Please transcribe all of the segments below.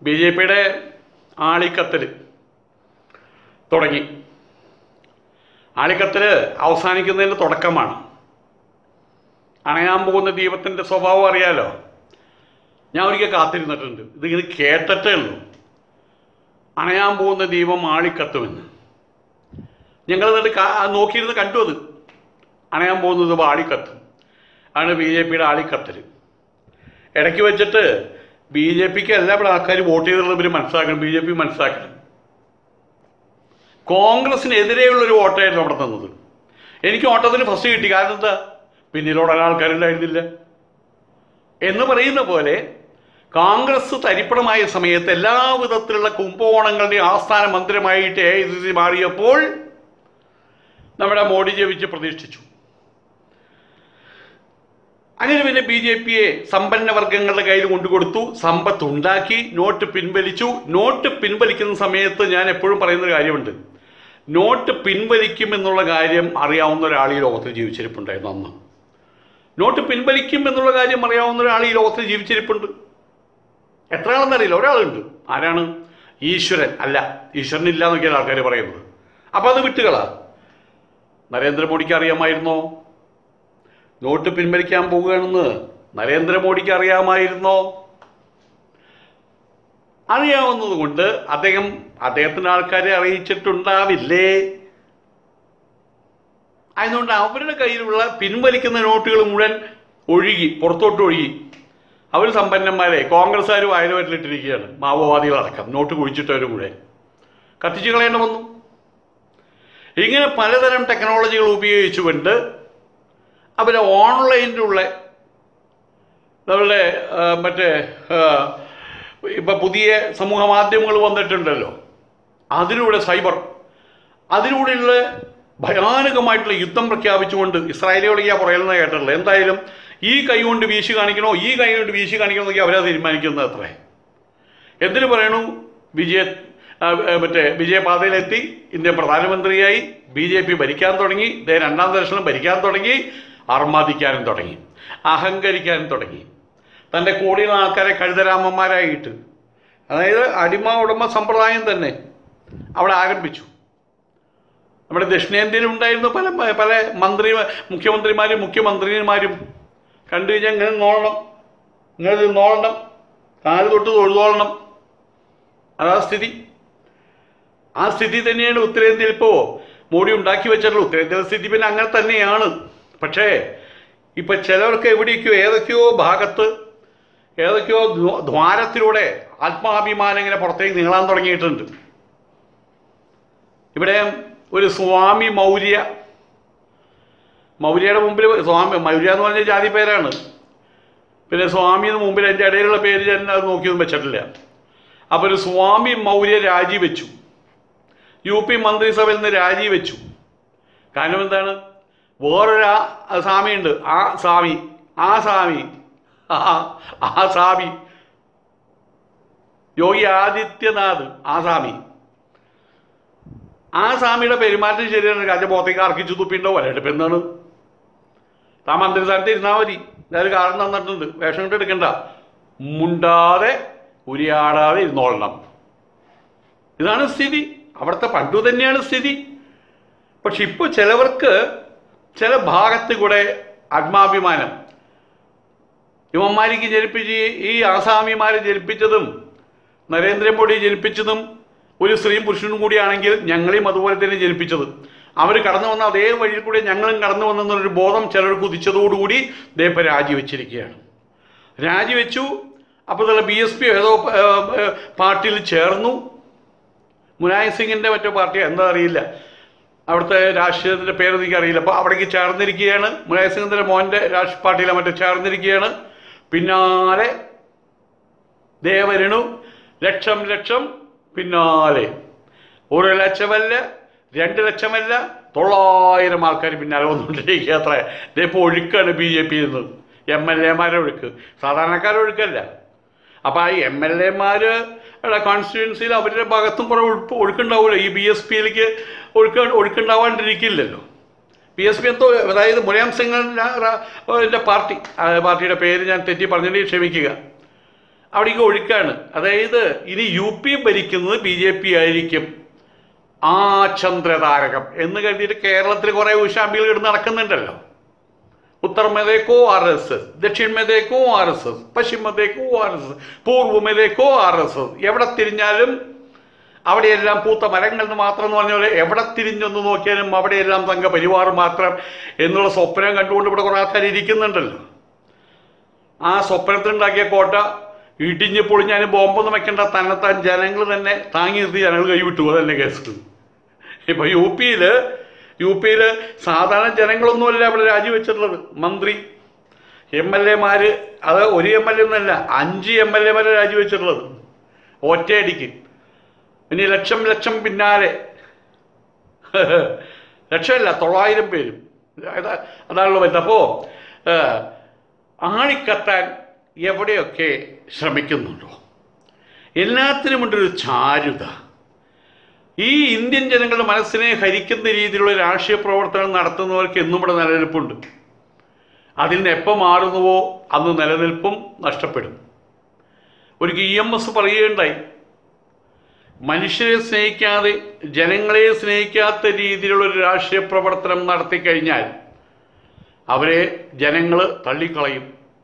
B J പിയുടെ ആളിക്കത്തൽ തുടങ്ങി ആളിക്കത്തൽ അവസാനിക്കുന്നതിൻ്റെ തുടക്കമാണ് അണയാൻ പോകുന്ന ദീപത്തിൻ്റെ സ്വഭാവം അറിയാലോ ഞാൻ ഒരിക്കൽ കാത്തിരുന്നിട്ടുണ്ട് ഇതിങ്ങനെ കേട്ടിട്ടേ ഉള്ളൂ അണയാൻ പോകുന്ന ദീപം ആളിക്കത്തുമെന്ന് ഞങ്ങൾ എന്നിട്ട് കാ- നോക്കിയിരുന്ന് കണ്ടു അത് അണയാൻ പോകുന്നത് ആളിക്കത്തും ആണ് ബി ജെ പിയുടെ ആളിക്കത്തൽ ഇടയ്ക്ക് വെച്ചിട്ട് ബി ജെ പിക്ക് എല്ലാ ഇവിടെ ആൾക്കാർ വോട്ട് ചെയ്തിട്ടുള്ളത് ഇവർ മനസ്സിലാക്കണം ബി ജെ പി മനസ്സിലാക്കണം കോൺഗ്രസിനെതിരെയുള്ള ഒരു വോട്ടായിരുന്നു അവിടെ തന്നത് എനിക്ക് ഓട്ടത്തിന് ഫസ്റ്റ് കിട്ടി കാരണം എന്താ പിന്നിലോടെ ആൾക്കാരുണ്ടായിരുന്നില്ല എന്ന് പറയുന്ന പോലെ കോൺഗ്രസ് തരിപ്പണമായ സമയത്ത് എല്ലാ വിധത്തിലുള്ള കുംഭകോണങ്ങളുടെയും ആസ്ഥാന മന്ദിരമായിട്ട് എ ഐ സി സി മാറിയപ്പോൾ നമ്മുടെ മോഡി ജപിച്ച് പ്രതീക്ഷിച്ചു അങ്ങനെ പിന്നെ ബി ജെ പിയെ സമ്പന്ന വർഗങ്ങളുടെ കയ്യിൽ കൊണ്ടുകൊടുത്തു സമ്പത്ത് ഉണ്ടാക്കി നോട്ട് പിൻവലിച്ചു നോട്ട് പിൻവലിക്കുന്ന സമയത്ത് ഞാൻ എപ്പോഴും പറയുന്ന ഒരു കാര്യമുണ്ട് നോട്ട് പിൻവലിക്കും എന്നുള്ള കാര്യം അറിയാവുന്ന ഒരാൾ ഈ ലോകത്തിൽ ജീവിച്ചിരിപ്പുണ്ടായിരുന്നു അന്ന് നോട്ട് പിൻവലിക്കും എന്നുള്ള കാര്യം അറിയാവുന്ന ഒരാൾ ഈ ലോകത്തിൽ ജീവിച്ചിരിപ്പുണ്ട് എത്ര ആളെന്നറിയില്ല ഒരാളുണ്ട് ആരാണ് ഈശ്വരൻ അല്ല ഈശ്വരനില്ല എന്നൊക്കെയാണ് ആൾക്കാർ പറയുന്നത് അപ്പോൾ അത് വിട്ടുകളാ നരേന്ദ്രമോദിക്ക് അറിയാമായിരുന്നോ നോട്ട് പിൻവലിക്കാൻ പോവുകയാണെന്ന് നരേന്ദ്രമോദിക്ക് അറിയാമായിരുന്നോ അറിയാവുന്നത് കൊണ്ട് അദ്ദേഹം അദ്ദേഹത്തിൻ്റെ ആൾക്കാരെ അറിയിച്ചിട്ടുണ്ടാവില്ലേ അതുകൊണ്ട് അവരുടെ കയ്യിലുള്ള പിൻവലിക്കുന്ന നോട്ടുകൾ മുഴുവൻ ഒഴുകി പുറത്തോട്ട് ഒഴുകി അവർ സമ്പന്നന്മാരെ കോൺഗ്രസ്സുകാർ വയലുവറ്റിലിട്ടിരിക്കുകയാണ് മാവോവാദികളടക്കം നോട്ട് കുഴിച്ചിട്ടവർ മുഴുവൻ കത്തിച്ചു കളയേണ്ട വന്നു ഇങ്ങനെ പലതരം ടെക്നോളജികൾ ഉപയോഗിച്ചുകൊണ്ട് അവർ ഓൺലൈനിലുള്ള നമ്മളുടെ ആ, മറ്റേ ഇപ്പം പുതിയ സമൂഹ മാധ്യമങ്ങൾ വന്നിട്ടുണ്ടല്ലോ അതിലൂടെ സൈബർ അതിലൂടെയുള്ള ഭയാനകമായിട്ടുള്ള യുദ്ധം പ്രഖ്യാപിച്ചുകൊണ്ട് ഇസ്രായേലിയോടൊക്കെയാ പറയുന്നത് കേട്ടിട്ടുള്ളത് എന്തായാലും ഈ കൈ കൊണ്ട് വീശി കാണിക്കണോ ഈ കൈ കൊണ്ട് വീശി കാണിക്കണോ എന്നൊക്കെ അവരാ തീരുമാനിക്കുന്നത് അത്രേ എന്തിനു പറയണു വിജയ ആ, ആ, മറ്റേ വിജയപാതയിലെത്തി ഇന്ത്യ പ്രധാനമന്ത്രിയായി ബി ജെ പി ഭരിക്കാൻ തുടങ്ങി ദേ രണ്ടാം ദർശനം ഭരിക്കാൻ തുടങ്ങി അർമാദിക്കാനും തുടങ്ങി അഹങ്കരിക്കാനും തുടങ്ങി തൻ്റെ കൂടെയുള്ള ആൾക്കാരെ കഴുതരാമന്മാരായിട്ട് അതായത് അടിമ ഉടമ സമ്പ്രദായം തന്നെ അവിടെ ആരംഭിച്ചു നമ്മുടെ ദക്ഷിണേന്ത്യയിൽ ഉണ്ടായിരുന്ന പല പല മന്ത്രി മുഖ്യമന്ത്രിമാരും മുഖ്യമന്ത്രിമാരും കണ്ടു കഴിഞ്ഞാൽ ഇങ്ങനെ നോളണം ഇങ്ങനെ നോളണം കാല് തൊട്ട് തൊഴുതോളണം അതാ സ്ഥിതി ആ സ്ഥിതി തന്നെയാണ് ഉത്തരേന്ത്യയിൽ ഇപ്പോൾ മോഡി ഉണ്ടാക്കി വെച്ചിട്ടുള്ളത് ഉത്തരേന്ത്യയിലെ സ്ഥിതി പിന്നെ അങ്ങനെ തന്നെയാണ് പക്ഷേ ഇപ്പം ചിലർക്ക് എവിടെയൊക്കെയോ ഏതൊക്കെയോ ഭാഗത്ത് ഏതൊക്കെയോ ദ്വ- ദ്വാരത്തിലൂടെ ആത്മാഭിമാനം ഇങ്ങനെ പുറത്തേക്ക് നീളാൻ തുടങ്ങിയിട്ടുണ്ട് ഇവിടെ ഒരു സ്വാമി മൗര്യ മൗര്യയുടെ മുമ്പിൽ സ്വാമി മൗര്യ എന്ന് പറഞ്ഞ ജാതി പേരാണ് പിന്നെ സ്വാമി എന്ന് മുമ്പിൽ എൻ്റെ ഇടയിലുള്ള പേര് ഞാൻ അത് നോക്കിയൊന്നും വെച്ചിട്ടില്ല അപ്പോൾ ഒരു സ്വാമി മൗര്യ രാജിവെച്ചു യു പി മന്ത്രിസഭയിൽ നിന്ന് രാജിവെച്ചു കാരണം എന്താണ് വേറൊരു ആ- സ്വാമിയുണ്ട് ആ സ്വാമി ആ സ്വാമി ആ ആ സ്വാമി യോഗി ആദിത്യനാഥ് ആ സ്വാമി ആ സ്വാമിയുടെ പെരുമാറ്റം ശരിയാണ് രാജബോധത്തേക്ക് അർക്കിച്ചു തുപ്പിണ്ടോ വരട്ടെ ഇപ്പം എന്താണ് താൻ മന്ത്രിസ്ഥാനത്ത് ഇരുന്നാൽ മതി ഞാനൊരു കാരണം തന്നിട്ടുണ്ട് വേഷം കൊണ്ട് എടുക്കണ്ട മുണ്ടാതെ ഉരിയാടാതെ ഇരുന്നോളണം ഇതാണ് സ്ഥിതി അവിടുത്തെ പണ്ടു തന്നെയാണ് സ്ഥിതി പക്ഷെ ഇപ്പോൾ ചിലവർക്ക് ചില ഭാഗത്ത് കൂടെ ആത്മാഭിമാനം ഇവന്മാർക്ക് ജനിപ്പിച്ച് ഈ ആസാമിമാരെ ജനിപ്പിച്ചതും നരേന്ദ്രമോദി ജനിപ്പിച്ചതും ഒരു സ്ത്രീയും പുരുഷനും കൂടിയാണെങ്കിൽ ഞങ്ങളെയും അതുപോലെ തന്നെ ജനിപ്പിച്ചത് അവർ കടന്നു വന്ന അതേ വഴിയിൽ കൂടി ഞങ്ങളും കടന്നു വന്നെന്നൊരു ബോധം ചിലർക്ക് ഉദിച്ചതോടുകൂടി ദേപ്പ രാജിവെച്ചിരിക്കുകയാണ് രാജിവെച്ചു അപ്പോൾ തന്നെ ബി എസ് പി ഏതോ ഏ, ഏ, പാർട്ടിയിൽ ചേർന്നു മുലായം സിംഗിൻ്റെ മറ്റോ പാർട്ടി എന്താ അറിയില്ല അവിടുത്തെ രാഷ്ട്രീയത്തിൻ്റെ പേര് എനിക്ക് അറിയില്ല അപ്പോൾ അവിടേക്ക് ചേർന്നിരിക്കുകയാണ് മുലായം സിംഗിൻ്റെ മോൻ്റെ രാഷ്ട്രീയ പാർട്ടിയിലെ മറ്റോ ചേർന്നിരിക്കുകയാണ് പിന്നാലെ ദേവരണു ലക്ഷം ലക്ഷം പിന്നാലെ ഒരു ലക്ഷമല്ല രണ്ട് ലക്ഷമല്ല തൊള്ളായിരം ആൾക്കാർ പിന്നാലെ വന്നുകൊണ്ടിരിക്കുക അത്ര ഇതിപ്പോൾ ഒഴുക്കാണ് ബി ജെ പി നിന്ന് എം എൽ എമാരെ ഒഴുക്ക് സാധാരണക്കാരുടെ ഒഴുക്കല്ല അപ്പോൾ ആ എം എൽ എമാരുടെ കോൺസ്റ്റിറ്റ്യുവൻസിയിൽ അവരുടെ ഭാഗത്തും കുറേ ഒഴുക്ക് ഒഴുക്കുണ്ടാവില്ല ഈ ബി എസ് പിയിലേക്ക് ഒഴുക്ക് ഒഴുക്കുണ്ടാവാണ്ടിരിക്കില്ലല്ലോ ബി എസ് പി എന്തോ അതായത് മുലായം സിംഗിൻ്റെ പാർട്ടി ആ പാർട്ടിയുടെ പേര് ഞാൻ തെറ്റി പറഞ്ഞിട്ട് ക്ഷമിക്കുക അവിടേക്ക് ഒഴുക്കാണ് അതായത് ഇനി യു പി ഭരിക്കുന്നത് ബി ജെ പി ആയിരിക്കും ആ ചന്ദ്രതാരകം എന്ന് കരുതിയിട്ട് കേരളത്തിൽ കുറെ ഉഷാമ്പികൾ കിടന്ന് നടക്കുന്നുണ്ടല്ലോ उत्तर में देखो आरएसएस दक्षिण में देखो ആർഎസ്എസ് പശ്ചിമ में देखो ആർഎസ്എസ് പൂർവ്വ में देखो ആർഎസ്എസ് എവിടെ തിരിഞ്ഞാലും അവിടെയെല്ലാം പൂത്ത മരങ്ങൾ എന്ന് മാത്രം എന്ന് പറഞ്ഞ പോലെ എവിടെ തിരിഞ്ഞൊന്ന് നോക്കിയാലും അവിടെയെല്ലാം തങ്ക പരിവാർ മാത്രം എന്നുള്ള സ്വപ്നം കണ്ടുകൊണ്ട് ഇവിടെ കുറെ ആൾക്കാർ ഇരിക്കുന്നുണ്ടല്ലോ ആ സ്വപ്നത്തിലുണ്ടാക്കിയ കോട്ട ഇടിഞ്ഞ് പൊളിഞ്ഞാലും ബോംബൊന്നും വെക്കേണ്ട തന്നെത്താൻ ജനങ്ങൾ തന്നെ താങ്ങി നിർത്തി ജനങ്ങൾ കൈവിട്ടു അതല്ലേ കേസ് ഇപ്പൊ യു പിയില് യു പിയില് സാധാരണ ജനങ്ങളൊന്നുമല്ല അവിടെ രാജിവെച്ചിട്ടുള്ളത് മന്ത്രി എം എൽ എമാര് അത് ഒരു എം എൽ എ ഒന്നല്ല അഞ്ച് എം എൽ എമാരെ രാജിവെച്ചിട്ടുള്ളത് ഒറ്റയടിക്ക് ഇനി ലക്ഷം ലക്ഷം പിന്നാലെ ലക്ഷമല്ല തൊള്ളായിരം പേരും അതാ- അതാണല്ലോ വരുന്നത് അപ്പോൾ ആളിക്കത്താൻ എവിടെയൊക്കെ ശ്രമിക്കുന്നുണ്ടോ എല്ലാത്തിനുമുണ്ടൊരു ചാരുത ഈ ഇന്ത്യൻ ജനങ്ങളുടെ മനസ്സിനെ ഹരിക്കുന്ന രീതിയിലുള്ള രാഷ്ട്രീയ പ്രവർത്തനം നടത്തുന്നവർക്ക് എന്നും ഇവിടെ നിലനിൽപ്പുണ്ട് അതിൽ നിന്ന് എപ്പോൾ മാറുന്നുവോ അന്ന് നിലനിൽപ്പും നഷ്ടപ്പെടും ഒരു ഇ എം എസ് പറയുകയുണ്ടായി മനുഷ്യരെ സ്നേഹിക്കാതെ ജനങ്ങളെ സ്നേഹിക്കാത്ത രീതിയിലുള്ള ഒരു രാഷ്ട്രീയ പ്രവർത്തനം നടത്തിക്കഴിഞ്ഞാൽ അവരെ ജനങ്ങൾ തള്ളിക്കളയും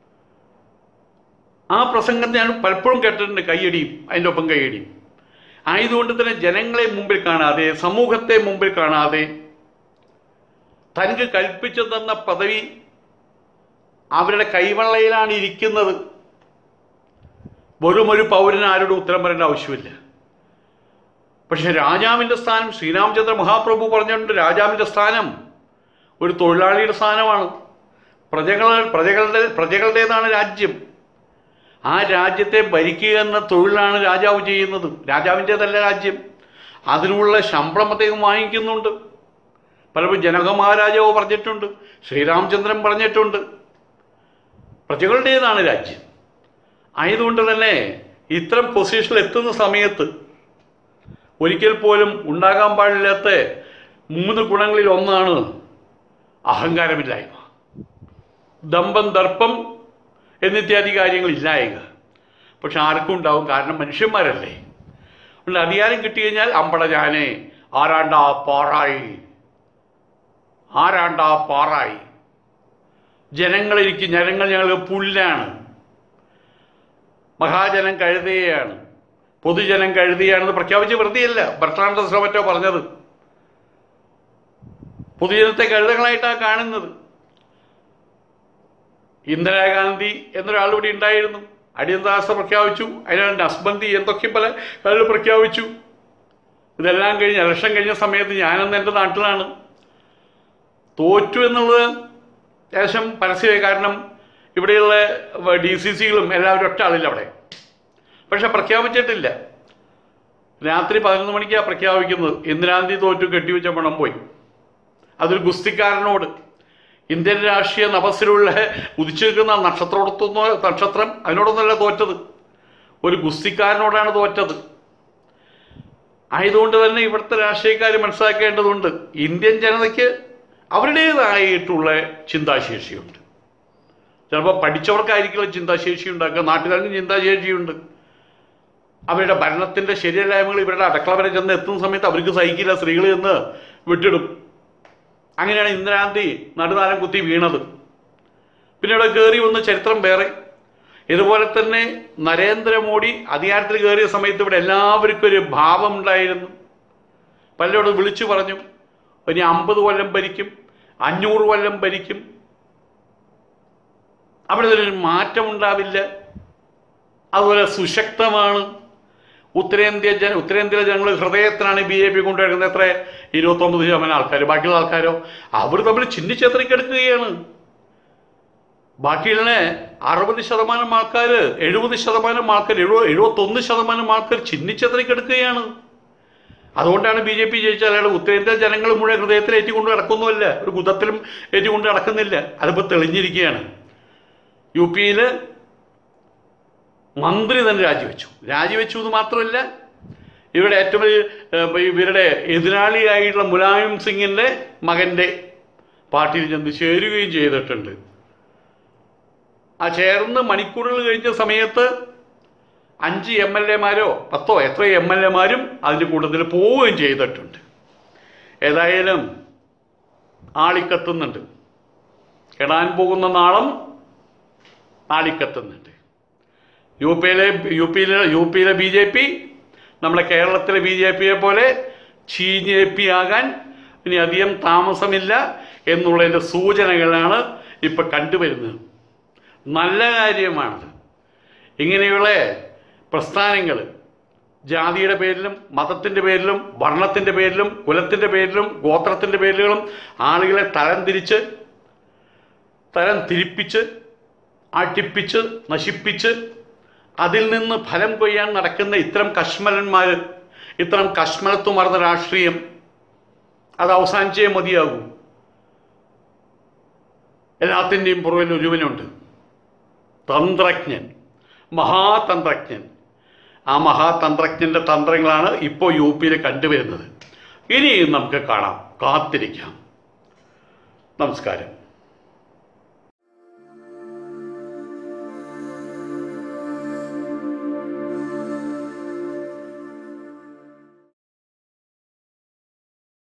ആ പ്രസംഗം ഞാൻ പലപ്പോഴും കേട്ടിട്ടുണ്ട് കൈയടിയും അതിൻ്റെ ഒപ്പം കൈയടിയും ആയതുകൊണ്ട് തന്നെ ജനങ്ങളെ മുമ്പിൽ കാണാതെ സമൂഹത്തെ മുമ്പിൽ കാണാതെ തനിക്ക് കൽപ്പിച്ചു തന്ന പദവി അവരുടെ കൈവെള്ളയിലാണ് ഇരിക്കുന്നത് വെറും ഒരു പൗരന് ആരോടും ഉത്തരം പറയേണ്ട ആവശ്യമില്ല പക്ഷെ രാജാവിൻ്റെ സ്ഥാനം ശ്രീരാമചന്ദ്ര മഹാപ്രഭു പറഞ്ഞിട്ടുണ്ട് രാജാവിൻ്റെ സ്ഥാനം ഒരു തൊഴിലാളിയുടെ സ്ഥാനമാണ് പ്രജകൾ പ്രജകളുടെ പ്രജകളുടേതാണ് രാജ്യം ആ രാജ്യത്തെ ഭരിക്കുക എന്ന തൊഴിലാണ് രാജാവ് ചെയ്യുന്നത് രാജാവിൻ്റെതല്ല രാജ്യം അതിനുള്ള ശമ്പളം അദ്ദേഹം വാങ്ങിക്കുന്നുണ്ട് പലപ്പോഴും ജനക മഹാരാജാവ് പറഞ്ഞിട്ടുണ്ട് ശ്രീരാമചന്ദ്രൻ പറഞ്ഞിട്ടുണ്ട് പ്രജകളുടേതാണ് രാജ്യം ആയതുകൊണ്ട് തന്നെ ഇത്തരം പൊസിഷനിൽ എത്തുന്ന സമയത്ത് ഒരിക്കൽ പോലും ഉണ്ടാകാൻ പാടില്ലാത്ത മൂന്ന് ഗുണങ്ങളിൽ ഒന്നാണ് അഹങ്കാരമില്ലായ്മ ദമ്പം ദർപ്പം എന്നിത്യാദി കാര്യങ്ങൾ ഇല്ലായക പക്ഷെ ആർക്കും ഉണ്ടാവും കാരണം മനുഷ്യന്മാരല്ലേ അതുകൊണ്ട് അധികാരം കിട്ടിക്കഴിഞ്ഞാൽ അമ്പട ഞാനേ ആരാണ്ടാ പാറായി ആരാണ്ടാ പാറായി ജനങ്ങളിരിക്കും ജനങ്ങൾ ഞങ്ങൾക്ക് പുല്ലാണ് മഹാജനം കഴുതയാണ് പൊതുജനം കഴുതിയാണെന്ന് പ്രഖ്യാപിച്ച് വെറുതെയല്ല ബർട്രാൻഡ് ശ്രമറ്റോ പറഞ്ഞത് പൊതുജനത്തെ കഴുതകളായിട്ടാണ് കാണുന്നത് ഇന്ദിരാഗാന്ധി എന്നൊരാൾ ഇവിടെ ഉണ്ടായിരുന്നു അടിയന്താവസ്ഥ പ്രഖ്യാപിച്ചു അതിനാണ് നസ്ബന്ദി എന്തൊക്കെയും പല പലരും പ്രഖ്യാപിച്ചു ഇതെല്ലാം കഴിഞ്ഞ് ഇലക്ഷൻ കഴിഞ്ഞ സമയത്ത് ഞാനെന്ന് എൻ്റെ നാട്ടിലാണ് തോറ്റു എന്നുള്ളത് ഏകദേശം പരസ്യമായി കാരണം ഇവിടെയുള്ള ഡി സി സികളും എല്ലാവരും ഒറ്റ ആളില്ല അവിടെ പക്ഷെ പ്രഖ്യാപിച്ചിട്ടില്ല രാത്രി പതിനൊന്ന് മണിക്കാണ് പ്രഖ്യാപിക്കുന്നത് ഇന്ദിരാഗാന്ധി തോറ്റു കെട്ടിവെച്ച പണം പോയി അതൊരു ഗുസ്തിക്കാരനോട് ഇന്ത്യൻ രാഷ്ട്രീയ നഭസിലുള്ള ഉദിച്ചു നിൽക്കുന്ന നക്ഷത്രത്തോടൊത്തൊന്നോ നക്ഷത്രം അതിനോടൊന്നല്ല തോറ്റത് ഒരു ഗുസ്തിക്കാരനോടാണ് തോറ്റത് ആയതുകൊണ്ട് തന്നെ ഇവിടുത്തെ രാഷ്ട്രീയക്കാർ മനസ്സിലാക്കേണ്ടതുണ്ട് ഇന്ത്യൻ ജനതയ്ക്ക് അവരുടേതായിട്ടുള്ള ചിന്താശേഷിയുണ്ട് ചിലപ്പോൾ പഠിച്ചവർക്കായിരിക്കില്ല ചിന്താശേഷി ഉണ്ടാക്കുക നാട്ടുകാർക്ക് ചിന്താശേഷിയുണ്ട് അവരുടെ ഭരണത്തിൻ്റെ ശരിയല്ലായ്മകൾ ഇവരുടെ അടുക്കള വരെ ചെന്ന് എത്തുന്ന സമയത്ത് അവർക്ക് സഹിക്കില്ല സ്ത്രീകൾ ചെന്ന് വിട്ടിടും അങ്ങനെയാണ് ഇന്ദിരാഗാന്ധി നടുനാലം കുത്തി വീണത് പിന്നീട് കയറി വന്ന ചരിത്രം വേറെ ഇതുപോലെ തന്നെ നരേന്ദ്രമോദി അധികാരത്തിൽ കയറിയ സമയത്ത് ഇവിടെ എല്ലാവർക്കും ഒരു ഭാവം ഉണ്ടായിരുന്നു പലരോട് വിളിച്ചു പറഞ്ഞു ഇനി അമ്പത് കൊല്ലം ഭരിക്കും അഞ്ഞൂറ് കൊല്ലം ഭരിക്കും അവിടെ ഒരു മാറ്റം ഉണ്ടാവില്ല അതുപോലെ സുശക്തമാണ് ഉത്തരേന്ത്യ ജന ഉത്തരേന്ത്യയിലെ ജനങ്ങൾ ഹൃദയത്തിലാണ് ബി ജെ പി കൊണ്ടുവരുന്നത് എത്ര ഇരുപത്തൊമ്പത് ശതമാനം ആൾക്കാർ ബാക്കിയുള്ള ആൾക്കാരോ അവർ തമ്മിൽ ചിഹ്നിച്ചെത്രയ്ക്കെടുക്കുകയാണ് ബാക്കിയുള്ള അറുപത് ശതമാനം ആൾക്കാർ എഴുപത് ശതമാനം ആൾക്കാർ എഴുപത് എഴുപത്തൊന്ന് ശതമാനം ആൾക്കാർ ചിഹ്നിച്ചെത്രയ്ക്കെടുക്കുകയാണ് അതുകൊണ്ടാണ് ബി ജെ പി ജയിച്ചാൽ അയാൾ ഉത്തരേന്ത്യ ജനങ്ങൾ മുഴുവൻ ഹൃദയത്തിൽ ഏറ്റുകൊണ്ട് നടക്കുന്നതല്ല ഒരു ഗുദത്തിലും ഏറ്റുകൊണ്ട് നടക്കുന്നില്ല അതിപ്പോൾ തെളിഞ്ഞിരിക്കുകയാണ് യു പിയിൽ മന്ത്രി തന്നെ രാജിവെച്ചു രാജിവെച്ചു എന്ന് മാത്രമല്ല ഇവരുടെ ഏറ്റവും വലിയ ഏഹ്, ഇവരുടെ എതിരാളിയായിട്ടുള്ള മുലായം സിംഗിൻ്റെ മകൻ്റെ പാർട്ടിയിൽ ചെന്ന് ചേരുകയും ചെയ്തിട്ടുണ്ട് ആ ചേർന്ന് മണിക്കൂറുകൾ കഴിഞ്ഞ സമയത്ത് അഞ്ച് എം എൽ എമാരോ പത്തോ എത്ര എം എൽ എമാരും അതിൻ്റെ കൂട്ടത്തിൽ പോവുകയും ചെയ്തിട്ടുണ്ട് ഏതായാലും ആളിക്കത്തുന്നുണ്ട് കെടാൻ പോകുന്ന നാളം ആളിക്കത്തുന്നുണ്ട് യു പിയിലെ യു പിയിലെ യു പിയിലെ ബി ജെ പി നമ്മുടെ കേരളത്തിലെ ബി ജെ പിയെ പോലെ ചീഞ്ഞ് പി ആകാൻ ഇനി അധികം താമസമില്ല എന്നുള്ളതിൻ്റെ സൂചനകളാണ് ഇപ്പം കണ്ടുവരുന്നത് നല്ല കാര്യമാണത് ഇങ്ങനെയുള്ള പ്രസ്ഥാനങ്ങൾ ജാതിയുടെ പേരിലും മതത്തിൻ്റെ പേരിലും വർണ്ണത്തിൻ്റെ പേരിലും കുലത്തിൻ്റെ പേരിലും ഗോത്രത്തിൻ്റെ പേരിലും ആളുകളെ തരം തിരിച്ച് തരം തിരിപ്പിച്ച് ആട്ടിപ്പിച്ച് നശിപ്പിച്ച് അതിൽ നിന്ന് ഫലം കൊയ്യാൻ നടക്കുന്ന ഇത്തരം കശ്മലന്മാർ ഇത്തരം കശ്മലത്തുമർന്ന രാഷ്ട്രീയം അത് അവസാനിച്ചേ മതിയാകൂ എല്ലാത്തിൻ്റെയും പുറകിൽ ഒരുവനുണ്ട് തന്ത്രജ്ഞൻ മഹാതന്ത്രജ്ഞൻ ആ മഹാതന്ത്രജ്ഞൻ്റെ തന്ത്രങ്ങളാണ് ഇപ്പോൾ യു പിയിൽ കണ്ടുവരുന്നത് ഇനിയും നമുക്ക് കാണാം കാത്തിരിക്കാം നമസ്കാരം